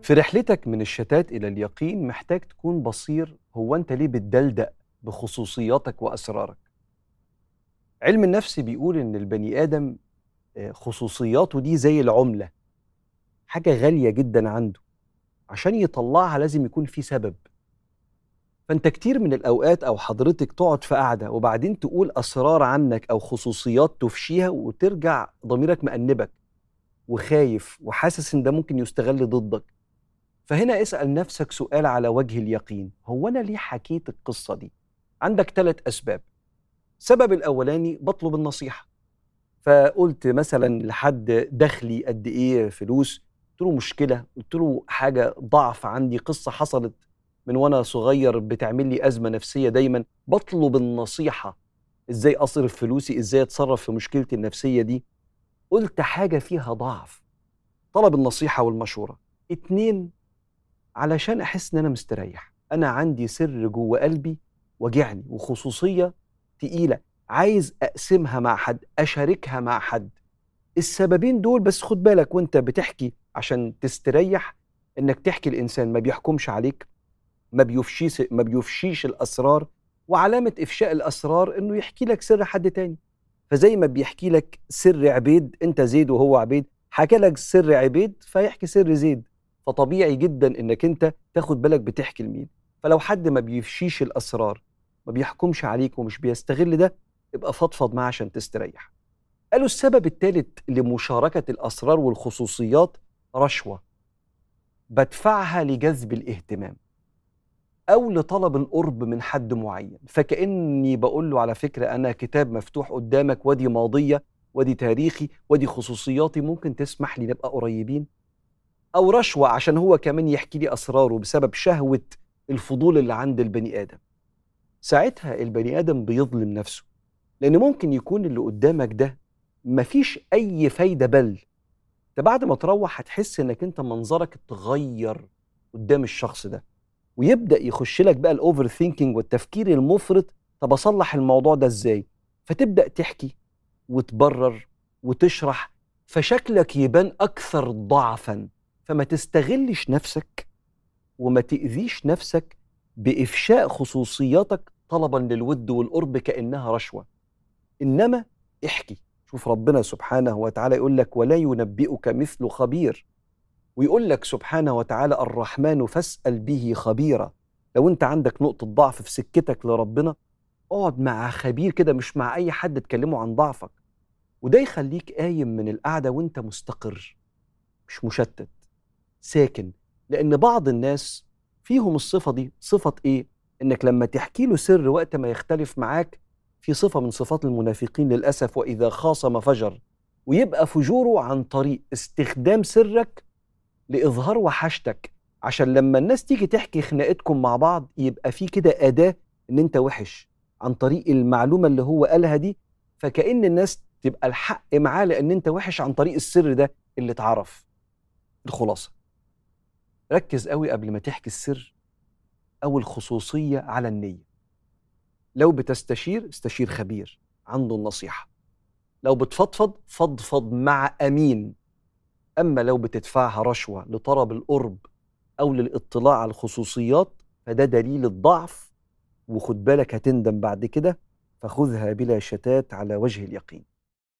في رحلتك من الشتات إلى اليقين محتاج تكون بصير هو أنت ليه بتدلدق بخصوصياتك وأسرارك علم النفس بيقول إن البني آدم آه، خصوصياته دي زي العملة حاجة غالية جدا عنده عشان يطلعها لازم يكون في سبب فانت كتير من الاوقات او حضرتك تقعد في قعده وبعدين تقول اسرار عنك او خصوصيات تفشيها وترجع ضميرك مأنبك وخايف وحاسس ان ده ممكن يستغل ضدك فهنا اسأل نفسك سؤال على وجه اليقين هو انا ليه حكيت القصه دي عندك ثلاث اسباب السبب الاولاني بطلب النصيحه فقلت مثلا لحد دخلي قد ايه فلوس قلت له مشكله قلت له حاجه ضعف عندي قصه حصلت من وانا صغير بتعمل لي ازمه نفسيه دايما بطلب النصيحه ازاي اصرف فلوسي ازاي اتصرف في مشكلتي النفسيه دي قلت حاجه فيها ضعف طلب النصيحه والمشوره اتنين علشان احس ان انا مستريح انا عندي سر جوه قلبي وجعني وخصوصيه تقيله عايز اقسمها مع حد اشاركها مع حد السببين دول بس خد بالك وانت بتحكي عشان تستريح انك تحكي الانسان ما بيحكمش عليك ما بيفشيش ما بيفشيش الاسرار وعلامه افشاء الاسرار انه يحكي لك سر حد تاني فزي ما بيحكي لك سر عبيد انت زيد وهو عبيد حكى لك سر عبيد فيحكي سر زيد فطبيعي جدا انك انت تاخد بالك بتحكي لمين فلو حد ما بيفشيش الاسرار ما بيحكمش عليك ومش بيستغل ده يبقى فضفض معاه عشان تستريح قالوا السبب الثالث لمشاركه الاسرار والخصوصيات رشوه بدفعها لجذب الاهتمام او لطلب القرب من حد معين فكاني بقول له على فكره انا كتاب مفتوح قدامك ودي ماضيه ودي تاريخي ودي خصوصياتي ممكن تسمح لي نبقى قريبين او رشوه عشان هو كمان يحكي لي اسراره بسبب شهوه الفضول اللي عند البني ادم ساعتها البني ادم بيظلم نفسه لان ممكن يكون اللي قدامك ده مفيش اي فايده بل انت بعد ما تروح هتحس انك انت منظرك اتغير قدام الشخص ده ويبدا يخش لك بقى الاوفر ثينكينج والتفكير المفرط طب اصلح الموضوع ده ازاي فتبدا تحكي وتبرر وتشرح فشكلك يبان اكثر ضعفا فما تستغلش نفسك وما تاذيش نفسك بافشاء خصوصياتك طلبا للود والقرب كانها رشوه انما احكي شوف ربنا سبحانه وتعالى يقول لك ولا ينبئك مثل خبير ويقول لك سبحانه وتعالى الرحمن فاسأل به خبيرا لو انت عندك نقطة ضعف في سكتك لربنا اقعد مع خبير كده مش مع اي حد تكلمه عن ضعفك وده يخليك قايم من القعدة وانت مستقر مش مشتت ساكن لان بعض الناس فيهم الصفة دي صفة ايه انك لما تحكي له سر وقت ما يختلف معاك في صفة من صفات المنافقين للأسف وإذا خاصم فجر ويبقى فجوره عن طريق استخدام سرك لإظهار وحشتك عشان لما الناس تيجي تحكي خناقتكم مع بعض يبقى في كده أداة إن أنت وحش عن طريق المعلومة اللي هو قالها دي فكأن الناس تبقى الحق معاه لأن أنت وحش عن طريق السر ده اللي اتعرف الخلاصة ركز قوي قبل ما تحكي السر أو الخصوصية على النية لو بتستشير استشير خبير عنده النصيحة لو بتفضفض فضفض مع أمين أما لو بتدفعها رشوة لطلب القرب أو للاطلاع على الخصوصيات فده دليل الضعف وخد بالك هتندم بعد كده فخذها بلا شتات على وجه اليقين